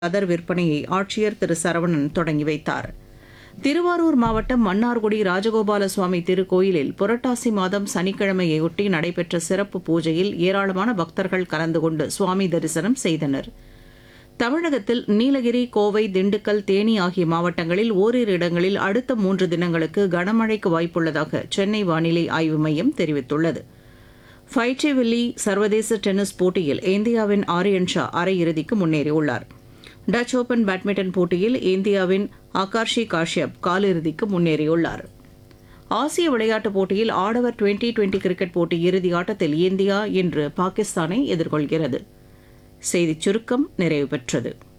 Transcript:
கதர் விற்பனையை ஆட்சியர் திரு சரவணன் தொடங்கி வைத்தார் திருவாரூர் மாவட்டம் மன்னார்குடி ராஜகோபால சுவாமி திருக்கோயிலில் புரட்டாசி மாதம் சனிக்கிழமையொட்டி நடைபெற்ற சிறப்பு பூஜையில் ஏராளமான பக்தர்கள் கலந்து கொண்டு சுவாமி தரிசனம் செய்தனர் தமிழகத்தில் நீலகிரி கோவை திண்டுக்கல் தேனி ஆகிய மாவட்டங்களில் ஓரிரு இடங்களில் அடுத்த மூன்று தினங்களுக்கு கனமழைக்கு வாய்ப்புள்ளதாக சென்னை வானிலை ஆய்வு மையம் தெரிவித்துள்ளது ஃபைட்டேவில்லி சர்வதேச டென்னிஸ் போட்டியில் இந்தியாவின் ஆரியன் ஷா அரையிறுதிக்கு முன்னேறியுள்ளார் டச் ஓபன் பேட்மிண்டன் போட்டியில் இந்தியாவின் ஆகாஷி காஷ்யப் காலிறுதிக்கு முன்னேறியுள்ளார் ஆசிய விளையாட்டுப் போட்டியில் ஆடவர் டுவெண்டி டுவெண்டி கிரிக்கெட் போட்டி இறுதி ஆட்டத்தில் இந்தியா இன்று பாகிஸ்தானை எதிர்கொள்கிறது செய்திச் சுருக்கம் நிறைவு பெற்றது